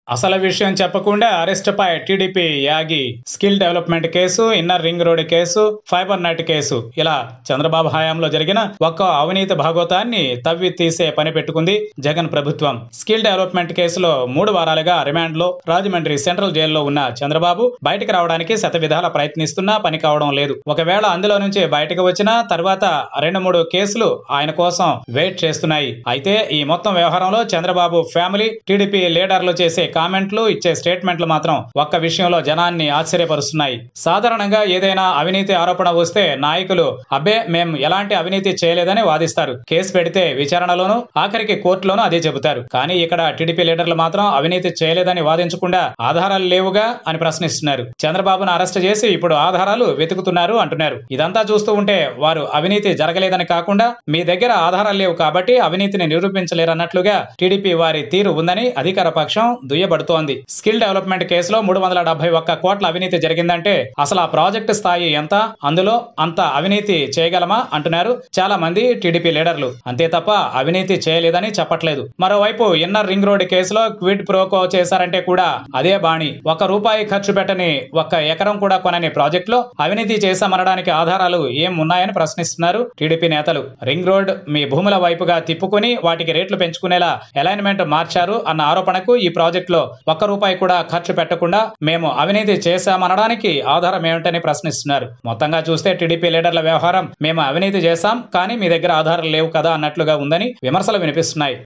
అసలు విషయం చెప్పకుండా అరెస్టుపై టీడీపీ యాగి skill development case inner ring road case fibre net case ఇలా చంద్రబాబు హయాంలో జరిగిన ఒక్క అవినీతి భాగోతాన్ని తవ్వి తీసే పని పెట్టుకుంది జగన్ ప్రభుత్వం స్కిల్ డెవలప్మెంట్ కేసులో మూడు వారాలుగా రిమాండ్ లో రాజమండ్రి సెంట్రల్ జైల్లో ఉన్న చంద్రబాబు బయటకు రావడానికి శతవిధాల ప్రయత్నిస్తున్నా పని కావడం లేదు ఒకవేళ అందులో నుంచి బయటకు వచ్చిన తర్వాత రెండు మూడు కేసులు ఆయన కోసం వెయిట్ చేస్తున్నాయి అయితే ఈ మొత్తం వ్యవహారంలో చంద్రబాబు ఫ్యామిలీ టీడీపీ లీడర్లు చేసే కామెంట్లు ఇచ్చే స్టేట్మెంట్లు మాత్రం ఒక్క విషయంలో జనాన్ని ఆశ్చర్యపరుస్తున్నాయి సాధారణంగా ఏదైనా అవినీతి ఆరోపణ వస్తే నాయకులు అబ్బే మేం ఎలాంటి అవినీతి చేయలేదని వాదిస్తారు కేసు పెడితే విచారణలోనూ ఆఖరికి కోర్టులోనూ అదే చెబుతారు కానీ ఇక్కడ టీడీపీ లీడర్లు మాత్రం అవినీతి చేయలేదని వాదించకుండా ఆధారాలు లేవుగా అని ప్రశ్నిస్తున్నారు చంద్రబాబును అరెస్ట్ చేసి ఇప్పుడు ఆధారాలు వెతుకుతున్నారు అంటున్నారు ఇదంతా చూస్తూ ఉంటే వారు అవినీతి జరగలేదని కాకుండా మీ దగ్గర ఆధారాలు లేవు కాబట్టి అవినీతిని నిరూపించలేరన్నట్లుగా టీడీపీ వారి తీరు ఉందని అధికార పక్షం దుయ్యబడుతోంది స్కిల్ డెవలప్మెంట్ కేసులో మూడు వందల డెబ్బై ఒక్క కోట్ల అవినీతి జరిగిందంటే అసలు ఆ ప్రాజెక్టు స్థాయి ఎంత అందులో అంత అవినీతి చేయగలమా అంటున్నారు చాలా మంది టీడీపీ లీడర్లు అంతే తప్ప అవినీతి చేయలేదని చెప్పట్లేదు మరోవైపు ఇన్నర్ రింగ్ రోడ్ కేసులో క్విడ్ ప్రోకో చేశారంటే కూడా అదే బాణి ఒక్క రూపాయి ఖర్చు పెట్టని ఒక్క ఎకరం కూడా కొనని ప్రాజెక్ట్ లో అవినీతి చేశామనడానికి ఆధారాలు ఏం ఉన్నాయని ప్రశ్నిస్తున్నారు టీడీపీ నేతలు రింగ్ రోడ్ మీ భూముల వైపుగా తిప్పుకుని వాటికి రేట్లు పెంచుకునేలా అలైన్మెంట్ మార్చారు అన్న ఆరోపణకు ఈ ప్రాజెక్ట్ లో ఒక్క రూపాయి కూడా ఖర్చు పెట్టకుండా మేము అవినీతి చేశామనడానికి ఆధారం ఏమిటని ప్రశ్నిస్తున్నారు మొత్తంగా చూస్తే టీడీపీ లీడర్ల వ్యవహారం మేము అవినీతి చేశాం కానీ మీ దగ్గర ఆధారాలు లేవు కదా అన్నట్లుగా ఉందని విమర్శలు వినిపిస్తున్నాయి